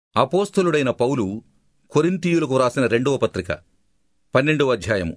అపోస్తలుడైన పౌలు కొరింథీయులకు రాసిన రెండవ పత్రిక పన్నెండవ అధ్యాయము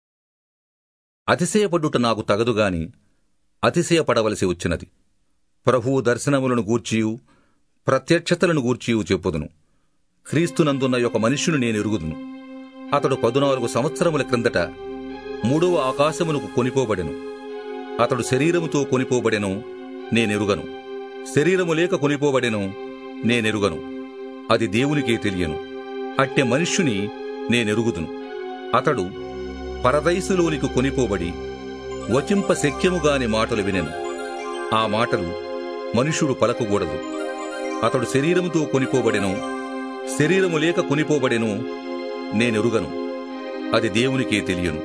అతిశయపడుట నాకు తగదుగాని అతిశయపడవలసి వచ్చినది ప్రభువు దర్శనములను గూర్చియు ప్రత్యక్షతలను గూర్చియు చెప్పుదును క్రీస్తునందున్న ఒక మనుష్యుని నేను ఎరుగుదును అతడు పదునాలుగు సంవత్సరముల క్రిందట మూడవ ఆకాశమునకు కొనిపోబడెను అతడు శరీరముతో కొనిపోబడెను నేనెరుగను శరీరము లేక కొనిపోబడెను నేనెరుగను అది దేవునికే తెలియను అట్టె మనుష్యుని నేనెరుగుదును అతడు పరదైసులోనికి కొనిపోబడి వచింప శక్యముగాని మాటలు వినెను ఆ మాటలు మనుష్యుడు పలకకూడదు అతడు శరీరముతో కొనిపోబడెను శరీరము లేక కొనిపోబడెను నేనెరుగను అది దేవునికే తెలియను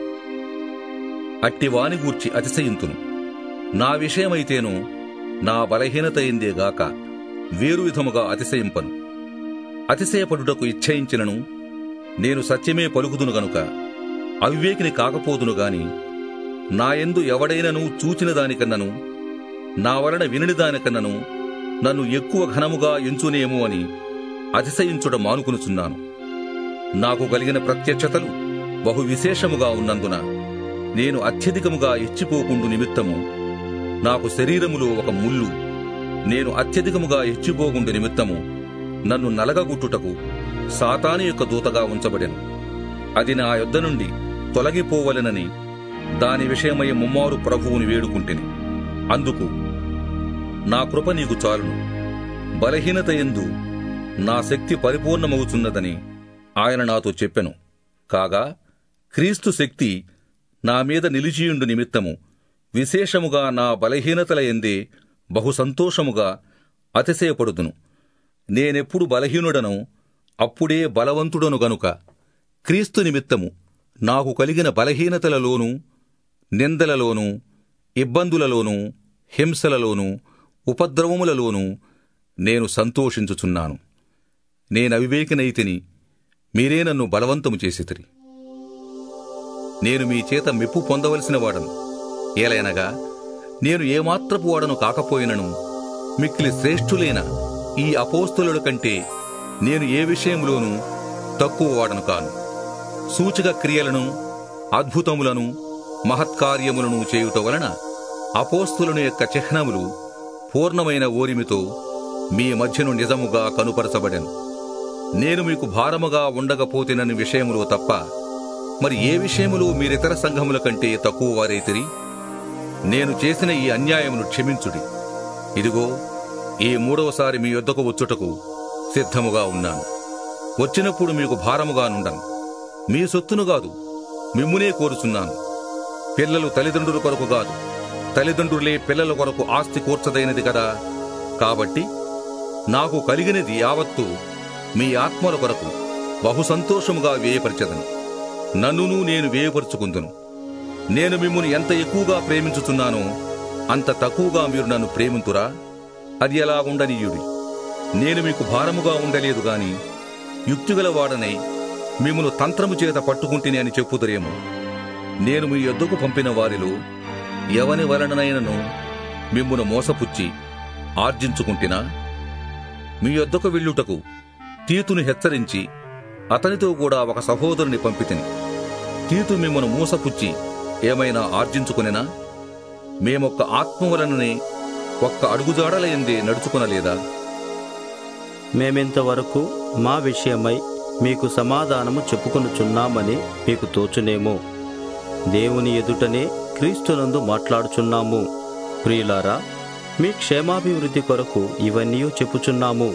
అట్టి వాని గూర్చి అతిశయింతును నా విషయమైతేను నా బలహీనతయిందేగాక వేరు విధముగా అతిశయింపను అతిశయపడుటకు ఇచ్చయించినను నేను సత్యమే పలుకుదును గనుక అవివేకిని కాకపోదును గాని నాయందు ఎవడైనను చూచిన దానికన్నను నా వలన వినని దానికన్నను నన్ను ఎక్కువ ఘనముగా ఎంచునేమో అని అతిశయించుట మానుకునుచున్నాను నాకు కలిగిన ప్రత్యక్షతలు బహు విశేషముగా ఉన్నందున నేను అత్యధికముగా ఇచ్చిపోకుండు నిమిత్తము నాకు శరీరములో ఒక ముళ్ళు నేను అత్యధికముగా ఇచ్చిపోకుండు నిమిత్తము నన్ను నలగగుట్టుటకు సాతాను యొక్క దూతగా ఉంచబడెను అది నా యొద్ద నుండి తొలగిపోవలెనని దాని విషయమై ముమ్మారు ప్రభువుని వేడుకుంటేని అందుకు నా కృప నీకు చాలును బలహీనత ఎందు నా శక్తి పరిపూర్ణమవుతున్నదని ఆయన నాతో చెప్పెను కాగా క్రీస్తు శక్తి నా మీద నిలిచియుండు నిమిత్తము విశేషముగా నా బలహీనతల ఎందే బహు సంతోషముగా అతిశయపడుదును నేనెప్పుడు బలహీనుడను అప్పుడే బలవంతుడను గనుక క్రీస్తు నిమిత్తము నాకు కలిగిన బలహీనతలలోనూ నిందలలోనూ ఇబ్బందులలోనూ హింసలలోనూ ఉపద్రవములలోనూ నేను సంతోషించుచున్నాను నేనవివేకినైతిని మీరే నన్ను బలవంతము చేసితిరి నేను మీ చేత మెప్పు పొందవలసిన వాడను ఏలైనగా నేను ఏమాత్రపు వాడను కాకపోయినను మిక్కిలి శ్రేష్ఠులైన ఈ అపోస్తులుల కంటే నేను ఏ విషయంలోనూ తక్కువ వాడను కాను సూచక క్రియలను అద్భుతములను మహత్కార్యములను చేయుట వలన అపోస్తులను యొక్క చిహ్నములు పూర్ణమైన ఓరిమితో మీ మధ్యను నిజముగా కనుపరచబడెను నేను మీకు భారముగా ఉండకపోతేనని విషయములో తప్ప మరి ఏ విషయములో మీరితర సంఘముల కంటే తక్కువ వారైతిరి నేను చేసిన ఈ అన్యాయమును క్షమించుడి ఇదిగో ఈ మూడవసారి మీ యొద్దకు వచ్చుటకు సిద్ధముగా ఉన్నాను వచ్చినప్పుడు మీకు భారముగా నుండను మీ సొత్తును కాదు మిమ్మునే కోరుచున్నాను పిల్లలు తల్లిదండ్రుల కొరకు కాదు తల్లిదండ్రులే పిల్లల కొరకు ఆస్తి కూర్చదైనది కదా కాబట్టి నాకు కలిగినది యావత్తు మీ ఆత్మల కొరకు బహు సంతోషముగా వేయపరచదను నన్నును నేను వేయపరుచుకుందును నేను మిమ్మును ఎంత ఎక్కువగా ప్రేమించుచున్నానో అంత తక్కువగా మీరు నన్ను ప్రేమింతురా అది ఎలా ఉండనీయుడి నేను మీకు భారముగా ఉండలేదు గాని యుక్తిగల వాడనై మిమ్మను తంత్రము చేత పట్టుకుంటేనే అని చెప్పుదురేమో నేను మీ యొద్దకు పంపిన వారిలో ఎవని వలననైనను మిమ్మును మోసపుచ్చి ఆర్జించుకుంటినా మీ యొద్దకు వెళ్ళుటకు తీతును హెచ్చరించి అతనితో కూడా ఒక సహోదరుని పంపితిని తీతు మిమ్మను మూసపుచ్చి ఏమైనా ఆర్జించుకునేనా మేమొక్క ఆత్మ వలననే ఒక్క అడుగుజాడల ఎందే నడుచుకునలేదా మేమింతవరకు మా విషయమై మీకు సమాధానము చెప్పుకొనుచున్నామని మీకు తోచునేమో దేవుని ఎదుటనే క్రీస్తునందు మాట్లాడుచున్నాము ప్రియులారా మీ క్షేమాభివృద్ధి కొరకు ఇవన్నీ చెప్పుచున్నాము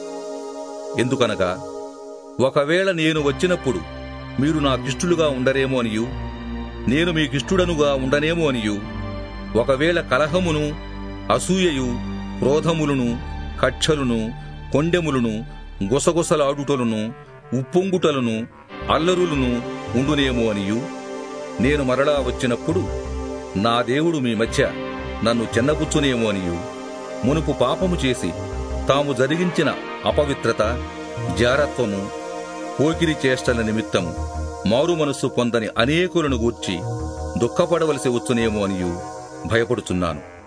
ఎందుకనగా ఒకవేళ నేను వచ్చినప్పుడు మీరు నాకిష్టులుగా ఉండరేమో అనియు నేను మీకిష్టుడనుగా ఉండనేమో అనియు ఒకవేళ కలహమును అసూయయు క్రోధములను కక్షలును కొండెములను గుసగుసలాడుటలను ఉప్పొంగుటలను అల్లరులను ఉండునేమో అనియు నేను మరలా వచ్చినప్పుడు నా దేవుడు మీ మధ్య నన్ను చిన్నపుచ్చునేమో అనియు మునుపు పాపము చేసి తాము జరిగించిన అపవిత్రత జారత్వము పోకిరి చేష్టల నిమిత్తము మారు మనస్సు పొందని అనేకులను గూర్చి దుఃఖపడవలసి వచ్చునేమో అనియు భయపడుచున్నాను